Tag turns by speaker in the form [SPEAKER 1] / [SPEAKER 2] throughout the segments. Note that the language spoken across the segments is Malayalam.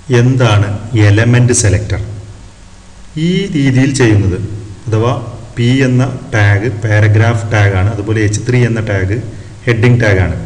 [SPEAKER 1] എന്താണ് എലമെൻ്റ് സെലക്ടർ ഈ രീതിയിൽ ചെയ്യുന്നത് അഥവാ പി എന്ന ടാഗ് പാരഗ്രാഫ് ടാഗാണ് അതുപോലെ എച്ച് ത്രീ എന്ന ടാഗ് ഹെഡിങ് ടാഗാണ്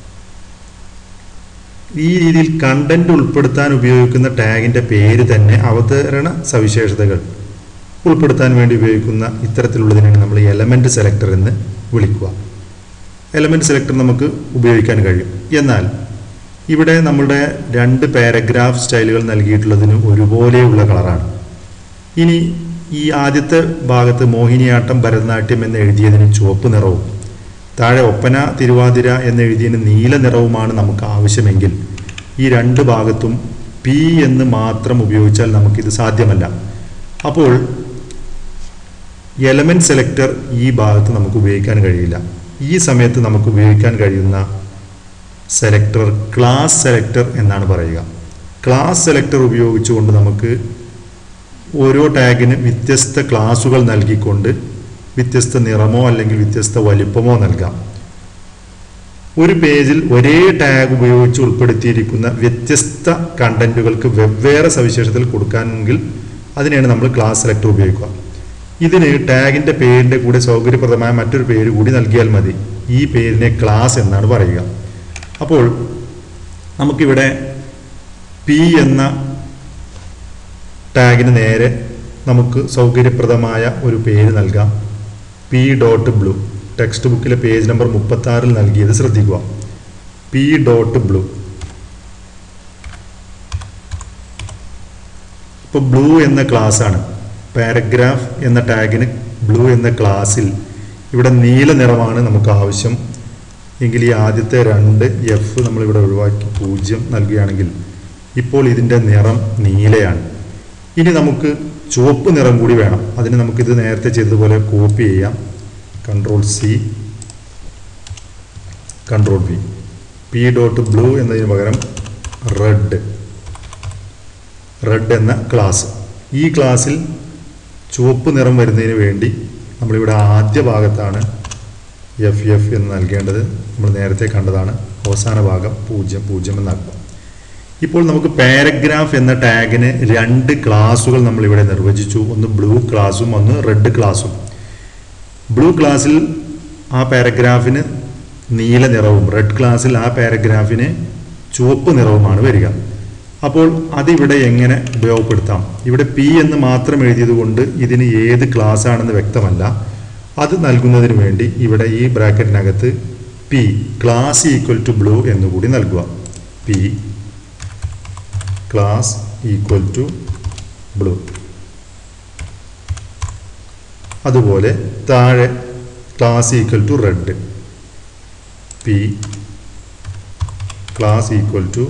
[SPEAKER 1] ഈ രീതിയിൽ കണ്ടന്റ് ഉൾപ്പെടുത്താൻ ഉപയോഗിക്കുന്ന ടാഗിൻ്റെ പേര് തന്നെ അവതരണ സവിശേഷതകൾ ഉൾപ്പെടുത്താൻ വേണ്ടി ഉപയോഗിക്കുന്ന ഇത്തരത്തിലുള്ളതിനാണ് നമ്മൾ എലമെൻ്റ് സെലക്ടർ എന്ന് വിളിക്കുക എലമെൻ്റ് സെലക്ടർ നമുക്ക് ഉപയോഗിക്കാൻ കഴിയും എന്നാൽ ഇവിടെ നമ്മളുടെ രണ്ട് പാരഗ്രാഫ് സ്റ്റൈലുകൾ നൽകിയിട്ടുള്ളതിന് ഒരുപോലെയുള്ള കളറാണ് ഇനി ഈ ആദ്യത്തെ ഭാഗത്ത് മോഹിനിയാട്ടം ഭരതനാട്യം എന്ന് എഴുതിയതിന് ചുവപ്പ് നിറവും താഴെ ഒപ്പന തിരുവാതിര എന്ന് എഴുതിയതിന് നീല നിറവുമാണ് നമുക്ക് ആവശ്യമെങ്കിൽ ഈ രണ്ട് ഭാഗത്തും പി എന്ന് മാത്രം ഉപയോഗിച്ചാൽ നമുക്കിത് സാധ്യമല്ല അപ്പോൾ എലമെന്റ് സെലക്ടർ ഈ ഭാഗത്ത് നമുക്ക് ഉപയോഗിക്കാൻ കഴിയില്ല ഈ സമയത്ത് നമുക്ക് ഉപയോഗിക്കാൻ കഴിയുന്ന സെലക്ടർ ക്ലാസ് സെലക്ടർ എന്നാണ് പറയുക ക്ലാസ് സെലക്ടർ ഉപയോഗിച്ചുകൊണ്ട് നമുക്ക് ഓരോ ടാഗിന് വ്യത്യസ്ത ക്ലാസുകൾ നൽകിക്കൊണ്ട് വ്യത്യസ്ത നിറമോ അല്ലെങ്കിൽ വ്യത്യസ്ത വലിപ്പമോ നൽകാം ഒരു പേജിൽ ഒരേ ടാഗ് ഉപയോഗിച്ച് ഉൾപ്പെടുത്തിയിരിക്കുന്ന വ്യത്യസ്ത കണ്ടന്റുകൾക്ക് വെവ്വേറെ സവിശേഷതകൾ കൊടുക്കാനെങ്കിൽ അതിനെയാണ് നമ്മൾ ക്ലാസ് സെലക്ടർ ഉപയോഗിക്കുക ഇതിന് ടാഗിന്റെ പേരിന്റെ കൂടെ സൗകര്യപ്രദമായ മറ്റൊരു പേര് കൂടി നൽകിയാൽ മതി ഈ പേരിനെ ക്ലാസ് എന്നാണ് പറയുക അപ്പോൾ നമുക്കിവിടെ പി എന്ന ടാഗിന് നേരെ നമുക്ക് സൗകര്യപ്രദമായ ഒരു പേര് നൽകാം പി ഡോട്ട് ബ്ലൂ ടെക്സ്റ്റ് ബുക്കിലെ പേജ് നമ്പർ മുപ്പത്തി ആറിൽ നൽകിയത് ശ്രദ്ധിക്കുക പി ഡോട്ട് ബ്ലൂ ഇപ്പോൾ ബ്ലൂ എന്ന ക്ലാസ് ആണ് പാരഗ്രാഫ് എന്ന ടാഗിന് ബ്ലൂ എന്ന ക്ലാസ്സിൽ ഇവിടെ നീല നിറമാണ് നമുക്ക് ആവശ്യം എങ്കിൽ ഈ ആദ്യത്തെ രണ്ട് എഫ് നമ്മളിവിടെ ഒഴിവാക്കി പൂജ്യം നൽകുകയാണെങ്കിൽ ഇപ്പോൾ ഇതിൻ്റെ നിറം നീലയാണ് ഇനി നമുക്ക് ചുവപ്പ് നിറം കൂടി വേണം അതിന് നമുക്കിത് നേരത്തെ ചെയ്തതുപോലെ കോപ്പി ചെയ്യാം control C control V P dot blue എന്നതിന് പകരം റെഡ് റെഡ് എന്ന ക്ലാസ് ഈ ക്ലാസ്സിൽ ചുവപ്പ് നിറം വരുന്നതിന് വേണ്ടി നമ്മളിവിടെ ആദ്യ ഭാഗത്താണ് എഫ് എഫ് എന്ന് നൽകേണ്ടത് നമ്മൾ നേരത്തെ കണ്ടതാണ് അവസാന ഭാഗം പൂജ്യം പൂജ്യം എന്നാക്കുക ഇപ്പോൾ നമുക്ക് പാരഗ്രാഫ് എന്ന ടാഗിന് രണ്ട് ക്ലാസുകൾ നമ്മളിവിടെ നിർവചിച്ചു ഒന്ന് ബ്ലൂ ക്ലാസും ഒന്ന് റെഡ് ക്ലാസും ബ്ലൂ ക്ലാസ്സിൽ ആ പാരഗ്രാഫിന് നീല നിറവും റെഡ് ക്ലാസ്സിൽ ആ പാരഗ്രാഫിന് ചുവപ്പ് നിറവുമാണ് വരിക അപ്പോൾ അതിവിടെ എങ്ങനെ ഉപയോഗപ്പെടുത്താം ഇവിടെ പി എന്ന് മാത്രം എഴുതിയത് കൊണ്ട് ഇതിന് ഏത് ക്ലാസ് ആണെന്ന് വ്യക്തമല്ല അത് നൽകുന്നതിന് വേണ്ടി ഇവിടെ ഈ ബ്രാക്കറ്റിനകത്ത് P class equal to blue എന്നുകൂടി നൽകുക P class equal to blue അതുപോലെ താഴെ class equal to red P class equal to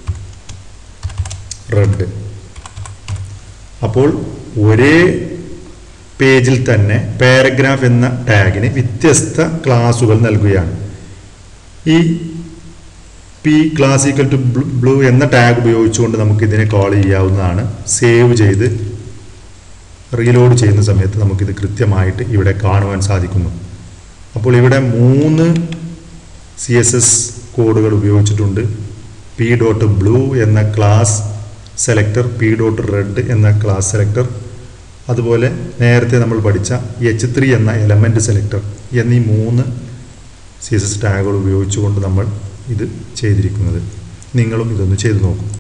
[SPEAKER 1] red അപ്പോൾ ഒരേ പേജിൽ തന്നെ പാരഗ്രാഫ് എന്ന ടാഗിന് വ്യത്യസ്ത ക്ലാസുകൾ നൽകുകയാണ് ഈ P class equal to blue എന്ന ടാഗ് ഉപയോഗിച്ചുകൊണ്ട് നമുക്ക് ഇതിനെ കോൾ ചെയ്യാവുന്നതാണ് സേവ് ചെയ്ത് റീലോഡ് ചെയ്യുന്ന സമയത്ത് നമുക്കിത് കൃത്യമായിട്ട് ഇവിടെ കാണുവാൻ സാധിക്കുന്നു അപ്പോൾ ഇവിടെ മൂന്ന് സി എസ് എസ് കോഡുകൾ ഉപയോഗിച്ചിട്ടുണ്ട് പി ഡോട്ട് ബ്ലൂ എന്ന class selector P dot red എന്ന ക്ലാസ് സെലക്ടർ അതുപോലെ നേരത്തെ നമ്മൾ പഠിച്ച എച്ച് ത്രീ എന്ന എലമെൻറ്റ് സെലക്ടർ എന്നീ മൂന്ന് സി എസ് എസ് ടാഗുകൾ ഉപയോഗിച്ചുകൊണ്ട് നമ്മൾ ഇത് ചെയ്തിരിക്കുന്നത് നിങ്ങളും ഇതൊന്ന് ചെയ്തു നോക്കും